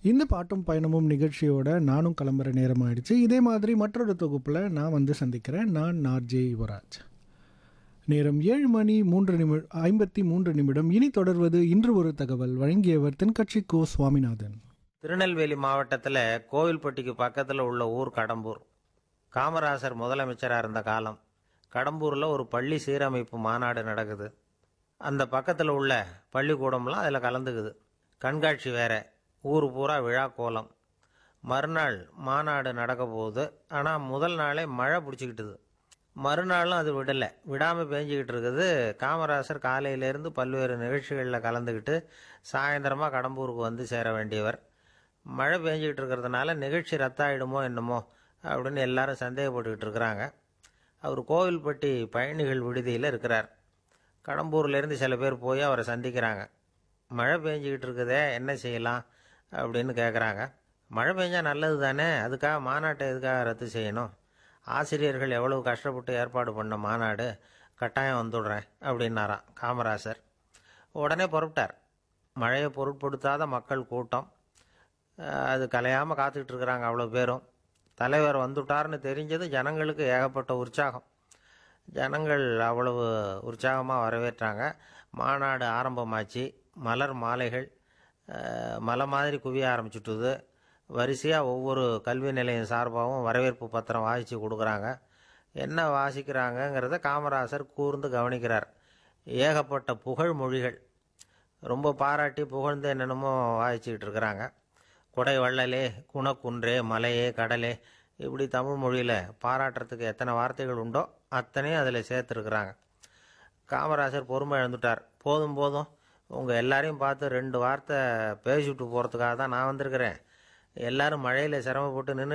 இந்த பாட்டும் பயணமும் நிகழ்ச்சியோட நானும் கிளம்புற நேரம் ஆயிடுச்சு இதே மாதிரி மற்றொரு தொகுப்பில் நான் வந்து சந்திக்கிறேன் நான் நார்ஜே யுவராஜ் நேரம் ஏழு மணி மூன்று நிமி ஐம்பத்தி மூன்று நிமிடம் இனி தொடர்வது இன்று ஒரு தகவல் வழங்கியவர் தென்கட்சி கோ சுவாமிநாதன் திருநெல்வேலி மாவட்டத்தில் கோவில்பட்டிக்கு பக்கத்தில் உள்ள ஊர் கடம்பூர் காமராசர் முதலமைச்சராக இருந்த காலம் கடம்பூரில் ஒரு பள்ளி சீரமைப்பு மாநாடு நடக்குது அந்த பக்கத்தில் உள்ள பள்ளிக்கூடம்லாம் அதில் கலந்துக்குது கண்காட்சி வேற ஊர் பூரா விழா கோலம் மறுநாள் மாநாடு நடக்க போகுது ஆனால் முதல் நாளே மழை பிடிச்சிக்கிட்டுது மறுநாளும் அது விடலை விடாமல் பேஞ்சிக்கிட்டு இருக்குது காமராசர் காலையிலேருந்து பல்வேறு நிகழ்ச்சிகளில் கலந்துக்கிட்டு சாயந்தரமாக கடம்பூருக்கு வந்து சேர வேண்டியவர் மழை பெஞ்சிக்கிட்டு இருக்கிறதுனால நிகழ்ச்சி ரத்தாயிடுமோ என்னமோ அப்படின்னு எல்லாரும் சந்தேகப்பட்டுக்கிட்டு இருக்கிறாங்க அவர் கோவில்பட்டி பயணிகள் விடுதியில் இருக்கிறார் கடம்பூர்லேருந்து சில பேர் போய் அவரை சந்திக்கிறாங்க மழை பெஞ்சிக்கிட்டு இருக்குதே என்ன செய்யலாம் அப்படின்னு கேட்குறாங்க மழை பெஞ்சா நல்லது தானே அதுக்காக மாநாட்டை எதுக்காக ரத்து செய்யணும் ஆசிரியர்கள் எவ்வளவு கஷ்டப்பட்டு ஏற்பாடு பண்ண மாநாடு கட்டாயம் வந்துடுறேன் அப்படின்னாராம் காமராசர் உடனே புறப்பட்டார் மழையை பொருட்படுத்தாத மக்கள் கூட்டம் அஹ் அது கலையாமல் காத்துக்கிட்டு இருக்கிறாங்க அவ்வளோ பேரும் தலைவர் வந்துட்டார்னு தெரிஞ்சது ஜனங்களுக்கு ஏகப்பட்ட உற்சாகம் ஜனங்கள் அவ்வளவு உற்சாகமாக வரவேற்றாங்க மாநாடு ஆரம்பமாச்சு மலர் மாலைகள் அஹ், மலை மாதிரி குவிய ஆரம்பிச்சுட்டுது வரிசையாக ஒவ்வொரு கல்வி நிலையம் சார்பாகவும் வரவேற்பு பத்திரம் வாசித்து கொடுக்குறாங்க என்ன வாசிக்கிறாங்கங்கிறத காமராசர் கூர்ந்து கவனிக்கிறார் ஏகப்பட்ட புகழ் மொழிகள் ரொம்ப பாராட்டி புகழ்ந்து என்னென்னமோ வாசிச்சுக்கிட்டு இருக்கிறாங்க கொடை வள்ளலே குணக்குன்றே மலையே கடலே இப்படி தமிழ் மொழியில் பாராட்டுறதுக்கு எத்தனை வார்த்தைகள் உண்டோ அத்தனையும் அதில் சேர்த்துருக்குறாங்க காமராசர் பொறுமை இழந்துட்டார் போதும் போதும் உங்கள் எல்லாரையும் பார்த்து ரெண்டு வார்த்தை பேசிவிட்டு போகிறதுக்காக தான் நான் வந்திருக்கிறேன் எல்லாரும் மழையில் சிரமப்பட்டு நின்று